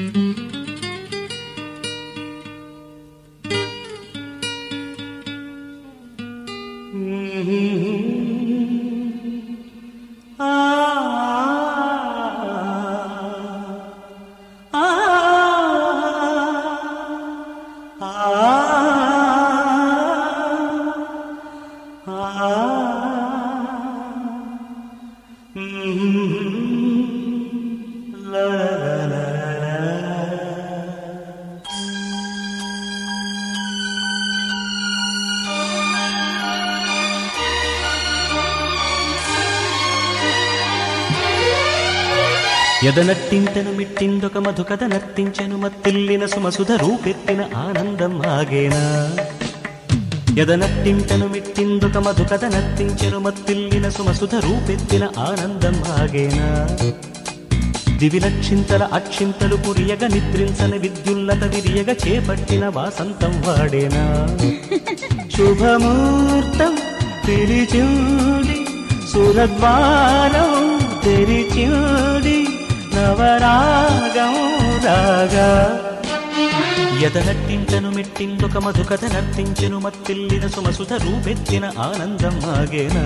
ఎదనట్టింతను మిట్టిందొక మధుకథ నర్తించెను మత్తిల్లిన సుమసుధ రూపెత్తిన ఆనందం ఆగేనా ఎదనట్టింతను మిట్టిందొక మధుకథ నర్తించెను మత్తిల్లిన సుమసుధ రూపెత్తిన ఆనందం ఆగేనా దివిలక్షింతల అక్షింతలు కురియగ నిద్రించని విద్యుల్లత విరియగ చేపట్టిన వాసంతం వాడేనా శుభముహూర్తం పిలిచూడి సురద్వారం తెరిచూడి నవరాగం రాగా ఎదనట్టింటను మెట్టిందొక మధుకథ నర్తించెను మత్తిల్లిన సుమసుధ రూపెత్తిన ఆనందం ఆగేనా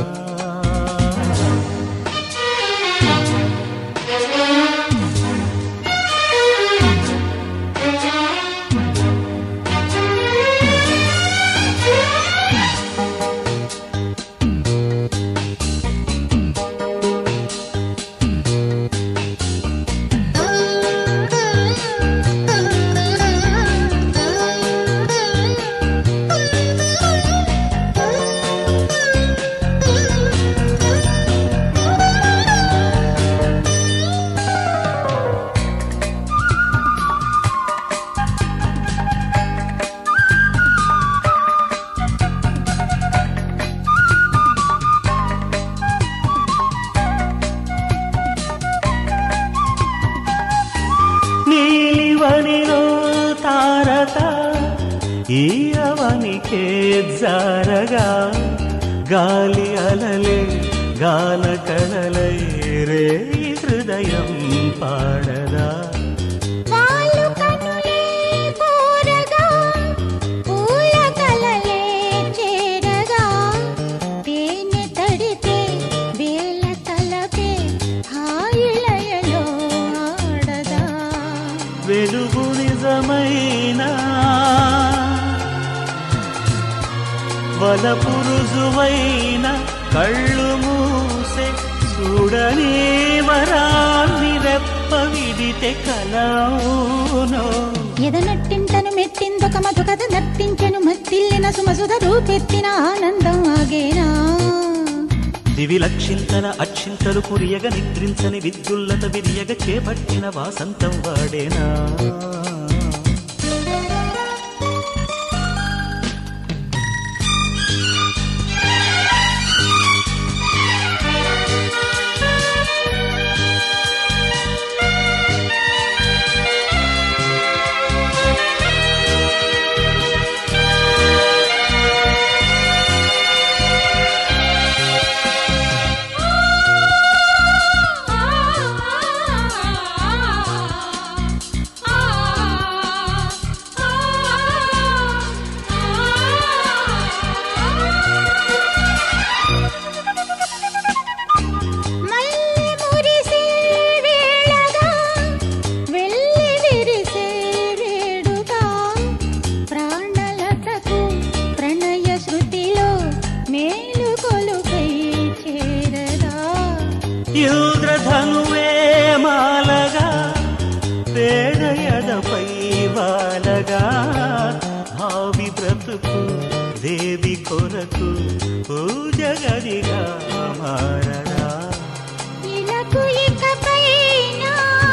నీలివనిలో తారక ఈ అవనికే జారగా గాలి అలలే గాన కళలై రే హృదయం పాడదా వాళ్ళు కనులే కోరగా పూల కలలే చేరగా తేనె తడితే వేల తలపే హాయిలయలో ఆడదా వెలుగు నిజమైన వలపు రుజువైన కళ్ళు మూసే చూడని వరాన్ని రెప్ప విడితే కలవునో ఎదనట్టింటను మెట్టిందొక మధుకథ నర్తించెను మత్తిల్లిన సుమసుధ రూపెత్తిన ఆనందం ఆగేనా దివిలక్షింతల అక్షింతలు కురియగ నిద్రించని విద్యుల్లత విరియగ చేపట్టిన వాసంతం వాడేనా మల్లె మురిసే వేళగా వెళ్ళి విరిసే వేడుగా ప్రాణలతకు ప్రణయ శృతిలో మేలు కొలుపై చేరదా ఇంద్రధనువే మాలగా పేదయదపై వాలగా భావి బ్రతుకు దేవి కొరకు పూజ గదిగా మారడా ఇలకు ఇకపైన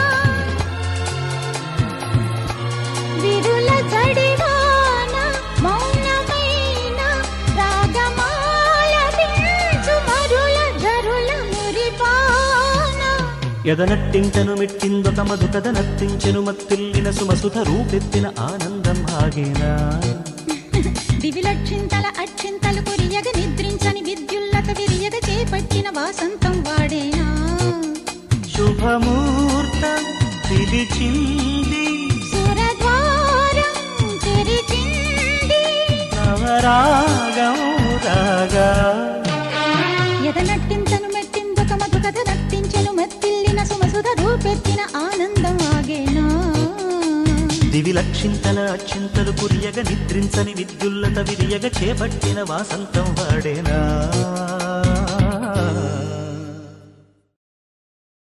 విరుల జడివాన మౌనమైన రాగమాల పించు మరుల జరుల మురిపాన ఎదనట్టింటను మెట్టిందొక మధుకథ నర్తించెను మత్తిల్లిన సుమసుధ రూపెత్తిన ఆనందం ఆగేనా దివిలక్షింతల అక్షింతలు కురియగ నిద్రించని విద్యుల్లత విరియగ చేపట్టిన వాసంతం వాడేనా శుభమూర్తం పిలిచింది సురద్వారం తెరిచింది నవరాగం రాగా ఎదనట్టింతను మెట్టిందొక మధుకథ నట్టించెను మెత్తిల్లిన సుమసుధ రూపెత్తిన ఆనందం ఆగేనా దివి లక్షింతల అచ్చింతలు కురియగ నిద్రించని విద్యుల్లత విరియగ చేపట్టిన వాసంతం వాడేనా